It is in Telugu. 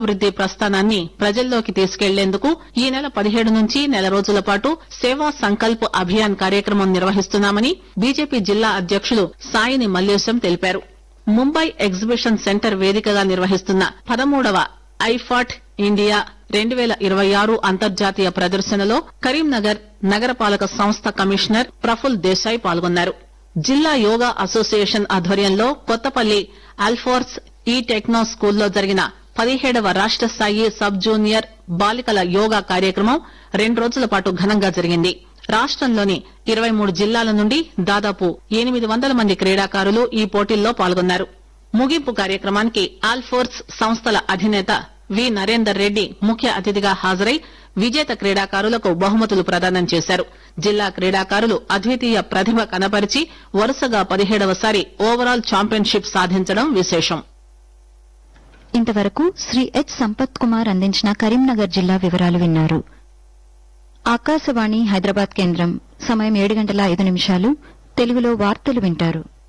అభివృద్ది ప్రస్థానాన్ని ప్రజల్లోకి తీసుకెళ్లేందుకు ఈ నెల పదిహేడు నుంచి నెల రోజుల పాటు సేవా సంకల్ప్ అభియాన్ కార్యక్రమం నిర్వహిస్తున్నామని బీజేపీ జిల్లా అధ్యకులు సాయిని మల్లేశం తెలిపారు ముంబై ఎగ్జిబిషన్ సెంటర్ వేదికగా నిర్వహిస్తున్న పదమూడవ ఐఫాట్ ఇండియా రెండు పేల ఇరవై ఆరు అంతర్జాతీయ ప్రదర్శనలో కరీంనగర్ నగరపాలక సంస్థ కమిషనర్ ప్రఫుల్ దేశాయ్ పాల్గొన్నారు జిల్లా యోగా అసోసియేషన్ ఆధ్వర్యంలో కొత్తపల్లి అల్ఫోర్స్ ఈ టెక్నో స్కూల్లో జరిగిన పదిహేడవ రాష్ట స్థాయి సబ్ జూనియర్ బాలికల యోగా కార్యక్రమం రెండు రోజుల పాటు ఘనంగా జరిగింది రాష్టంలోని ఇరవై మూడు జిల్లాల నుండి దాదాపు ఎనిమిది వందల మంది క్రీడాకారులు ఈ పోటీల్లో పాల్గొన్నారు ముగింపు కార్యక్రమానికి ఆల్ఫోర్స్ సంస్థల అధినేత వి నరేందర్ రెడ్డి ముఖ్య అతిథిగా హాజరై విజేత క్రీడాకారులకు బహుమతులు ప్రదానం చేశారు జిల్లా క్రీడాకారులు అద్వితీయ ప్రతిభ కనపరిచి వరుసగా పదిహేడవసారి ఓవరాల్ ఛాంపియన్షిప్ సాధించడం విశేషం ఇంతవరకు శ్రీ హెచ్ సంపత్ కుమార్ అందించిన కరీంనగర్ జిల్లా వివరాలు విన్నారు ఆకాశవాణి హైదరాబాద్ కేంద్రం సమయం ఏడు గంటల ఐదు నిమిషాలు తెలుగులో వార్తలు వింటారు